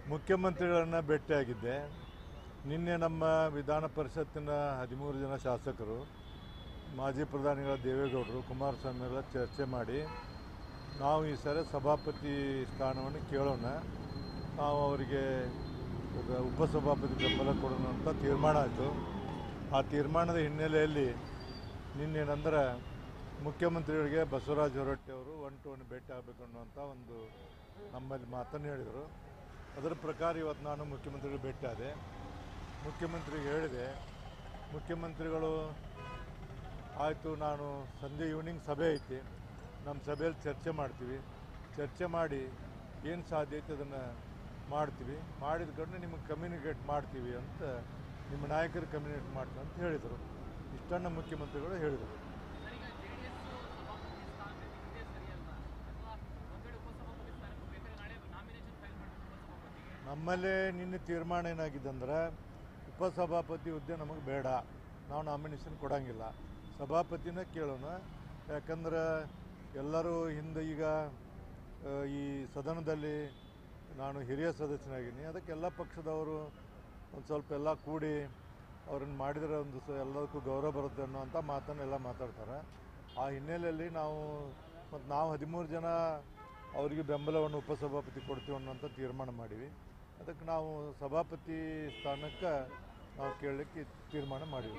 ಮುಖ್ಯಮಂತ್ರಿಗಳನ್ನ ಭೇಟಿಯಾಗಿದ್ದೆ ನಿನ್ನೆ ನಮ್ಮ ವಿಧಾನ ಪರಿಷತ್ತಿನ ಹದಿಮೂರು ಜನ ಶಾಸಕರು ಮಾಜಿ ಪ್ರಧಾನಿಗಳ ದೇವೇಗೌಡರು ಕುಮಾರಸ್ವಾಮಿ ಅವರ ಚರ್ಚೆ ಮಾಡಿ ನಾವು ಈ ಸರಿ ಸಭಾಪತಿ ಸ್ಥಾನವನ್ನು ಕೇಳೋಣ ನಾವು ಅವರಿಗೆ ಒಬ್ಬ ಉಪಸಭಾಪತಿ ಬೆಂಬಲ ಕೊಡೋಣ ಅಂತ ತೀರ್ಮಾನ ಆಯಿತು ಆ ತೀರ್ಮಾನದ ಹಿನ್ನೆಲೆಯಲ್ಲಿ ನಿನ್ನೇನಂದ್ರೆ ಮುಖ್ಯಮಂತ್ರಿಗಳಿಗೆ ಬಸವರಾಜ ಹೊರಟ್ಟಿ ಅವರು ಒನ್ ಟು ಒನ್ ಭೇಟಿ ಆಗಬೇಕು ಅನ್ನುವಂಥ ಒಂದು ನಮ್ಮಲ್ಲಿ ಮಾತನ್ನು ಹೇಳಿದರು ಅದರ ಪ್ರಕಾರ ಇವತ್ತು ನಾನು ಮುಖ್ಯಮಂತ್ರಿಗಳು ಭೇಟಿ ಆದೆ ಮುಖ್ಯಮಂತ್ರಿಗೆ ಹೇಳಿದೆ ಮುಖ್ಯಮಂತ್ರಿಗಳು ಆಯಿತು ನಾನು ಸಂಜೆ ಈವ್ನಿಂಗ್ ಸಭೆ ಐತಿ ನಮ್ಮ ಸಭೆಯಲ್ಲಿ ಚರ್ಚೆ ಮಾಡ್ತೀವಿ ಚರ್ಚೆ ಮಾಡಿ ಏನು ಸಾಧ್ಯ ಐತೆ ಅದನ್ನು ಮಾಡ್ತೀವಿ ಮಾಡಿದ ಕಡೆ ನಿಮಗೆ ಕಮ್ಯುನಿಕೇಟ್ ಮಾಡ್ತೀವಿ ಅಂತ ನಿಮ್ಮ ನಾಯಕರು ಕಮ್ಯುನಿಕೇಟ್ ಮಾಡ್ತೀವಿ ಅಂತ ಹೇಳಿದರು ಇಷ್ಟನ್ನು ಮುಖ್ಯಮಂತ್ರಿಗಳು ಹೇಳಿದರು ಸರ್, ಈಗ ಜೆಡಿಎಸ್ ಸಭಾಪತಿ ಸ್ಥಾನಕ್ಕೆ ಇದೇ ಸರಿಯಲ್ಲ ಅಥವಾ ಒಂದ್ ವೇಳೆ ಉಪಸಭಾಪತಿ ಸ್ಥಾನಕ್ಕೆ ಬೇಕಾದ್ರೆ ನಾಳೆ ನಾಮಿನೇಷನ್ ಫೈಲ್ ಮಾಡಬೇಕು ಉಪಸಭಾಪತಿಗೆ ನಮ್ಮಲ್ಲೇ ನಿನ್ನೆ ತೀರ್ಮಾನ ಏನಾಗಿದೆ ಅಂದ್ರೆ ಉಪಸಭಾಪತಿ ಹುದ್ದೆ ನಮಗೆ ಬೇಡ ನಾವು ನಾಮಿನೇಷನ್ ಕೊಡೋಂಗಿಲ್ಲ ಸಭಾಪತಿನ ಕೇಳೋಣ ಯಾಕಂದ್ರೆ ಎಲ್ಲರೂ ಹಿಂದೆ ಈಗ ಆ, ಈ ಸದನದಲ್ಲಿ ನಾನು ಹಿರಿಯ ಸದಸ್ಯನಾಗಿದ್ದೀನಿ ಅದಕ್ಕೆ ಎಲ್ಲ ಪಕ್ಷದವರು ಒಂದು ಸ್ವಲ್ಪ ಎಲ್ಲ ಕೂಡಿ ಅವ್ರನ್ನ ಮಾಡಿದರೆ ಒಂದು ಸ ಎಲ್ಲದಕ್ಕೂ ಗೌರವ ಬರುತ್ತೆ ಅನ್ನೋಂಥ ಮಾತನ್ನೆಲ್ಲ ಮಾತಾಡ್ತಾರೆ ಆ ಹಿನ್ನೆಲೆಯಲ್ಲಿ ನಾವು ಮತ್ತು ನಾವು ಹದಿಮೂರು ಜನ ಅವರಿಗೆ ಬೆಂಬಲವನ್ನು ಉಪಸಭಾಪತಿ ಕೊಡ್ತೀವಿ ಅನ್ನೋಂಥ ತೀರ್ಮಾನ ಮಾಡೀವಿ ಅದಕ್ಕೆ ನಾವು ಸಭಾಪತಿ ಸ್ಥಾನಕ್ಕೆ ನಾವು ಕೇಳಲಿಕ್ಕೆ ತೀರ್ಮಾನ ಮಾಡಿವಿ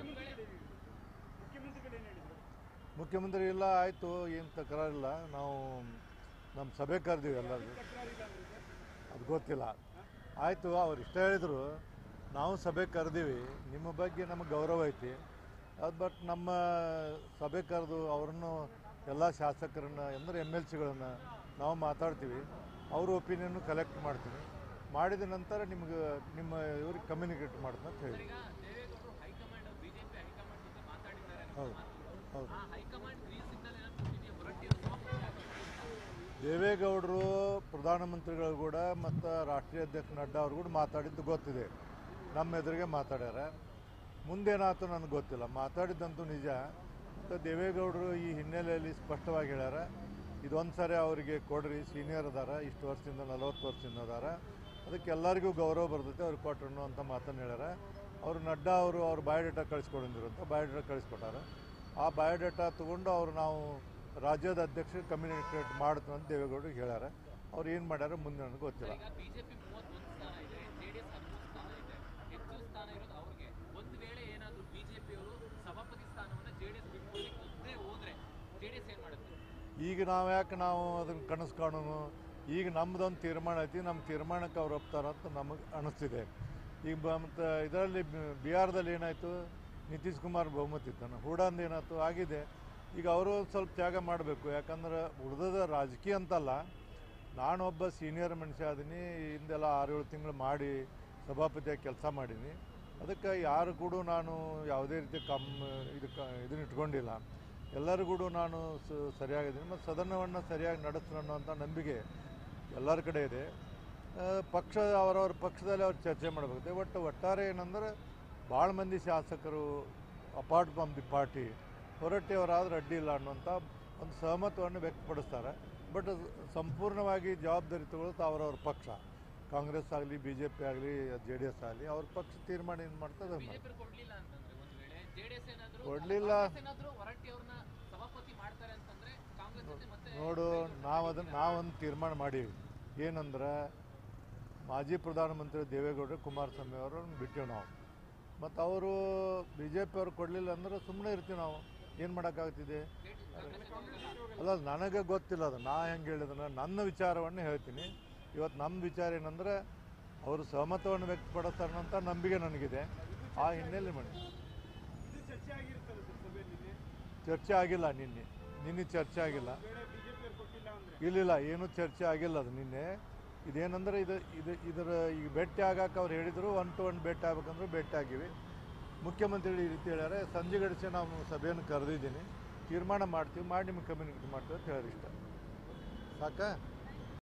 ಮುಖ್ಯಮಂತ್ರಿ ಇಲ್ಲ ಆಯಿತು ಏನು ತಕರಾರಿಲ್ಲ ನಾವು ನಮ್ಮ ಸಭೆ ಕರೆದೀವಿ ಎಲ್ಲರಿಗೂ ಅದು ಗೊತ್ತಿಲ್ಲ ಆಯಿತು ಅವ್ರು ಇಷ್ಟ ಹೇಳಿದರು ನಾವು ಸಭೆ ಕರೆದೀವಿ ನಿಮ್ಮ ಬಗ್ಗೆ ನಮಗೆ ಗೌರವ ಐತಿ ಅದು ಬಟ್ ನಮ್ಮ ಸಭೆ ಕರೆದು ಅವರನ್ನು ಎಲ್ಲ ಶಾಸಕರನ್ನ ಅಂದರೆ ಎಮ್ ಎಲ್ ಸಿಗಳನ್ನು ನಾವು ಮಾತಾಡ್ತೀವಿ ಅವ್ರ ಒಪಿನಿಯನ್ನು ಕಲೆಕ್ಟ್ ಮಾಡ್ತೀವಿ ಮಾಡಿದ ನಂತರ ನಿಮ್ಗೆ ನಿಮ್ಮ ಇವ್ರಿಗೆ ಕಮ್ಯುನಿಕೇಟ್ ಮಾಡ್ತೀನಿ ಅಂತ ಹೇಳಿ ಈಗ ದೇವೇಗೌಡರು ಹೈಕಮಾಂಡ್ ಬಿಜೆಪಿ ಹೈಕಮಾಂಡ್ ಜೊತೆ ಮಾತಾಡಿದ್ದಾರೆ ಅನ್ನೋ ಹೌದು ಮಾತು. ಹೌದು ಆ ಹೈಕಮಾಂಡ್ ಗ್ರೀನ್ ಸಿಗ್ನಲ್ ಏನಾದ್ರು ಕೊಟ್ಟಿದೆಯಾ ಹೊರಟಿರೋ ಸಭಾಪತಿ ಆಗ್ಬೇಕು. ದೇವೇಗೌಡರು ಪ್ರಧಾನಮಂತ್ರಿಗಳು ಕೂಡ ಮತ್ತು ರಾಷ್ಟ್ರೀಯ ಅಧ್ಯಕ್ಷ ನಡ್ಡಾ ಅವರು ಕೂಡ ಮಾತಾಡಿದ್ದು ಗೊತ್ತಿದೆ ನಮ್ಮ ಎದುರಿಗೆ ಮಾತಾಡ್ಯಾರ ಮುಂದೇನಾಯ್ತು ನನಗೆ ಗೊತ್ತಿಲ್ಲ ಮಾತಾಡಿದ್ದಂತೂ ನಿಜ ಮತ್ತು ದೇವೇಗೌಡರು ಈ ಹಿನ್ನೆಲೆಯಲ್ಲಿ ಸ್ಪಷ್ಟವಾಗಿ ಹೇಳ್ಯಾರ ಇದೊಂದು ಸಾರಿ ಅವರಿಗೆ ಕೊಡ್ರಿ ಸೀನಿಯರ್ ಅದಾರ ಇಷ್ಟು ವರ್ಷದಿಂದ ನಲವತ್ತು ವರ್ಷದಿಂದ ಅದಾರ ಅದಕ್ಕೆ ಎಲ್ಲರಿಗೂ ಗೌರವ ಬರ್ತೈತೆ ಅವ್ರಿಗೆ ಕೊಟ್ರು ಅನ್ನುವಂಥ ಮಾತನ್ನು ಹೇಳ್ಯಾರ ಅವರು ನಡ್ಡಾ ಅವರು ಅವ್ರ ಬಯೋಡೇಟಾ ಕಳಿಸ್ಕೊಂಡಿದ್ರು ಅಂತ ಬಯೋಡೇಟಾ ಕಳಿಸ್ಕೊಟ್ಟಾರ ಆ ಬಯೋಡೇಟಾ ತೊಗೊಂಡು ಅವರು ನಾವು ರಾಜ್ಯದ ಅಧ್ಯಕ್ಷರು ಕಮ್ಯುನಿಕೇಟ್ ಮಾಡ್ತೀವಿ ಅಂತ ದೇವೇಗೌಡರಿಗೆ ಹೇಳ್ಯಾರ ಅವ್ರು ಏನು ಮಾಡ್ಯಾರ ಮುಂದೆ ನನಗೆ ಗೊತ್ತಿಲ್ಲ ಈಗ ಬಿಜೆಪಿ ಮೂವತ್ತೊಂದು ಸ್ಥಾನ ಇದೆ ಜೆಡಿಎಸ್ ಹದಿಮೂರು ಸ್ಥಾನ ಇದೆ ಹೆಚ್ಚು ಸ್ಥಾನ ಇರೋದು ಅವ್ರಿಗೆ ಒಂದು ವೇಳೆ ಏನಾದರೂ ಬಿಜೆಪಿ ಅವರು ಸಭಾಪತಿ ಸ್ಥಾನವನ್ನು ಜೆಡಿಎಸ್ ಬಿಟ್ಕೊಳ್ಲಿಕ್ಕೆ ಒಪ್ಪದೇ ಹೋದ್ರೆ ಜೆಡಿಎಸ್ ಏನ್ ಮಾಡುತ್ತೆ ಈಗ ನಾವು ಯಾಕೆ ನಾವು ಅದನ್ನು ಕನಸು ಕಾಣೋನು ಈಗ ನಮ್ಮದೊಂದು ತೀರ್ಮಾನ ಐತಿ ನಮ್ಮ ತೀರ್ಮಾನಕ್ಕೆ ಅವ್ರು ಒಪ್ತಾರ ಅಂತ ನಮಗೆ ಅನಿಸ್ತಿದೆ ಈಗ ಬ ಮತ್ತು ಇದರಲ್ಲಿ ಬಿಹಾರದಲ್ಲಿ ಏನಾಯಿತು ನಿತೀಶ್ ಕುಮಾರ್ ಬಹುಮತ ಇದ್ದಾನೆ ಹೂಡಾಂದ್ ಏನಾಯ್ತು ಆಗಿದೆ ಈಗ ಅವರು ಸ್ವಲ್ಪ ತ್ಯಾಗ ಮಾಡಬೇಕು ಯಾಕಂದ್ರೆ ಉಳಿದದ ರಾಜಕೀಯ ಅಂತಲ್ಲ ನಾನೊಬ್ಬ ಸೀನಿಯರ್ ಮನುಷ್ಯ ಅದೀನಿ ಹಿಂದೆಲ್ಲ ಆರು ಏಳು ತಿಂಗಳು ಮಾಡಿ ಸಭಾಪತಿಯಾಗಿ ಕೆಲಸ ಮಾಡೀನಿ ಅದಕ್ಕೆ ಯಾರು ಕೂಡ ನಾನು ಯಾವುದೇ ರೀತಿ ಕಮ್ ಇದಕ್ಕೆ ಇದನ್ನ ಇಟ್ಕೊಂಡಿಲ್ಲ ಎಲ್ಲರೂ ಕೂಡ ನಾನು ಸ- ಸರಿಯಾಗಿದ್ದೀನಿ ಮತ್ತು ಸದನವನ್ನು ಸರಿಯಾಗಿ ನಡೆಸ್ತೀನಿ ಅನ್ನೋಂಥ ನಂಬಿಕೆ ಎಲ್ಲರ ಕಡೆ ಇದೆ ಆ, ಪಕ್ಷ ಅವರವ್ರ ಪಕ್ಷದಲ್ಲಿ ಅವ್ರು ಚರ್ಚೆ ಮಾಡಬೇಕು ಒಟ್ಟು ಒಟ್ಟಾರೆ ಏನಂದ್ರೆ ಭಾಳ ಮಂದಿ ಶಾಸಕರು ಅಪಾರ್ಟ್ ಫ್ರಮ್ ದಿ ಪಾರ್ಟಿ ಹೊರಟ್ಟಿಯವರಾದ್ರೆ ಅಡ್ಡಿ ಇಲ್ಲ ಅನ್ನುವಂಥ ಒಂದು ಸಹಮತವನ್ನು ವ್ಯಕ್ತಪಡಿಸ್ತಾರೆ ಬಟ್ ಸಂಪೂರ್ಣವಾಗಿ ಜವಾಬ್ದಾರಿ ತಗೊಳ್ಳೋದು ಅವರವ್ರ ಪಕ್ಷ ಕಾಂಗ್ರೆಸ್ ಆಗಲಿ ಬಿ ಜೆ ಪಿ ಆಗಲಿ ಜೆ ಡಿ ಎಸ್ ಆಗಲಿ ಅವ್ರ ಪಕ್ಷ ತೀರ್ಮಾನ ಏನು ಮಾಡ್ತದೆ ಅದು ಮಾಡ್ತಾರೆ. ಬಿಜೆಪಿ ಕೊಡ್ಲಿಲ್ಲ ಅಂತಂದ್ರೆ ಒಂದು ವೇಳೆ ಜೆಡಿಎಸ್ ಏನಾದ್ರು ಕೊಡ್ಲಿಲ್ಲ. ಕಾಂಗ್ರೆಸ್ ಏನಾದ್ರು ಹೊರಟ್ಟಿ ಅವ್ರನ್ನ ಸಭಾಪತಿ ಮಾಡ್ತಾರೆ ಅಂತಂದ್ರೆ ಕಾಂಗ್ರೆಸ್ ಜೊತೆ ಮತ್ತೆ ನೋಡು ನಾವು ಅದನ್ನು ನಾವೊಂದು ತೀರ್ಮಾನ ಮಾಡೀವಿ ಏನಂದ್ರೆ ಮಾಜಿ ಪ್ರಧಾನಮಂತ್ರಿ ದೇವೇಗೌಡರು ಕುಮಾರಸ್ವಾಮಿ ಅವರನ್ನು ಬಿಟ್ಟೇವು ನಾವು ಮತ್ತು ಅವರು ಬಿ ಜೆ ಪಿ ಅವ್ರು ಕೊಡಲಿಲ್ಲ ಅಂದ್ರೆ ಸುಮ್ಮನೆ ಇರ್ತೀವಿ ನಾವು ಏನು ಮಾಡೋಕ್ಕಾಗ್ತಿದೆ ಅಲ್ಲ ನನಗೆ ಗೊತ್ತಿಲ್ಲ ಅದು ನಾ ಹೆಂಗೆ ಹೇಳಿದ್ರೆ ನನ್ನ ವಿಚಾರವನ್ನು ಹೇಳ್ತೀನಿ ಇವತ್ತು ನಮ್ಮ ವಿಚಾರ ಏನಂದ್ರೆ ಅವರು ಸಹಮತವನ್ನು ವ್ಯಕ್ತಪಡಿಸ್ತಾರೆ ಅಂತ ನಂಬಿಕೆ ನನಗಿದೆ ಆ ಹಿನ್ನೆಲೆ ಮಾಡಿ ಇದು ಚರ್ಚೆ ಆಗಿರುತ್ತಲ್ಲ ಸರ್ ಸಭೆಯಲ್ಲಿ ಚರ್ಚೆ ಆಗಿಲ್ಲ ನಿನ್ನೆ ನಿನ್ನೆ ಚರ್ಚೆ ಆಗಿಲ್ಲ ಬೇರೆ ಬಿಜೆಪಿ ಕೊಟ್ಟಿಲ್ಲ ಅಂದ್ರೆ ಇಲ್ಲಿಲ್ಲ ಏನೂ ಚರ್ಚೆ ಆಗಿಲ್ಲ ಅದು ನಿನ್ನೆ ಇದೇನಂದ್ರೆ ಇದು ಇದು ಇದರ ಈಗ ಭೇಟಿ ಆಗಕ್ಕೆ ಅವ್ರು ಹೇಳಿದರು ಒನ್ ಟು ಒನ್ ಭೇಟಿ ಆಗ್ಬೇಕಂದ್ರೆ ಭೇಟಿ ಆಗಿವಿ ಮುಖ್ಯಮಂತ್ರಿಗಳು ಈ ರೀತಿ ಹೇಳ್ಯಾರೆ ಸಂಜೆ ಗಡಿಸಿ ನಾವು ಸಭೆಯನ್ನು ಕರೆದಿದ್ದೀನಿ ತೀರ್ಮಾನ ಮಾಡ್ತೀವಿ ಮಾಡಿ ನಿಮ್ಗೆ ಕಮ್ಯುನಿಕೇಟ್ ಮಾಡ್ತೀವಿ ಅಂತ ಹೇಳಿರಿ ಇಷ್ಟ ಸಾಕಾ